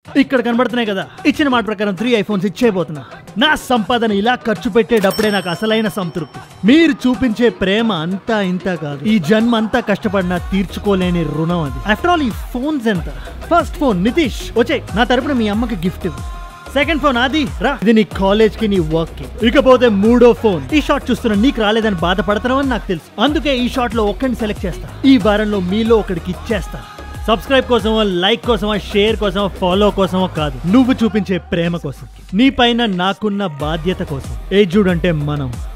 ఇక్కడ కనబడుతున్నాయి కదా ఇచ్చిన మాట ప్రకారం త్రీ ఐఫోన్స్ ఇచ్చేయబోతున్నా నా సంపాదన ఇలా ఖర్చు పెట్టేటప్పుడే నాకు అసలైన సంతృప్తి మీరు చూపించే ప్రేమ అంతా ఇంత కాదు ఈ జన్మ అంతా కష్టపడినా తీర్చుకోలేని రుణం అది ఆఫ్టర్ ఆల్ ఈ ఫోన్స్ ఎంత ఫస్ట్ ఫోన్ నితీష్ వచ్చే నా తరపున మీ అమ్మకి గిఫ్ట్ ఇవ్వు సెకండ్ ఫోన్ అది రా ఇది నీ కాలేజ్ కి నీ వర్క్ కి ఇకపోతే మూడో ఫోన్ ఈ షాట్ చూస్తున్నా నీకు రాలేదని బాధపడతావు అని నాకు తెలుసు అందుకే ఈ షాట్ లో ఒక్కడిని సెలెక్ట్ చేస్తా ఈ వారంలో మీలో ఒకడికి ఇచ్చేస్తా సబ్స్క్రైబ్ కోసమో లైక్ కోసమో షేర్ కోసమో ఫాలో కోసమో కాదు నువ్వు చూపించే ప్రేమ కోసం నీ పైన నాకున్న బాధ్యత కోసం ఏ చూడంటే మనం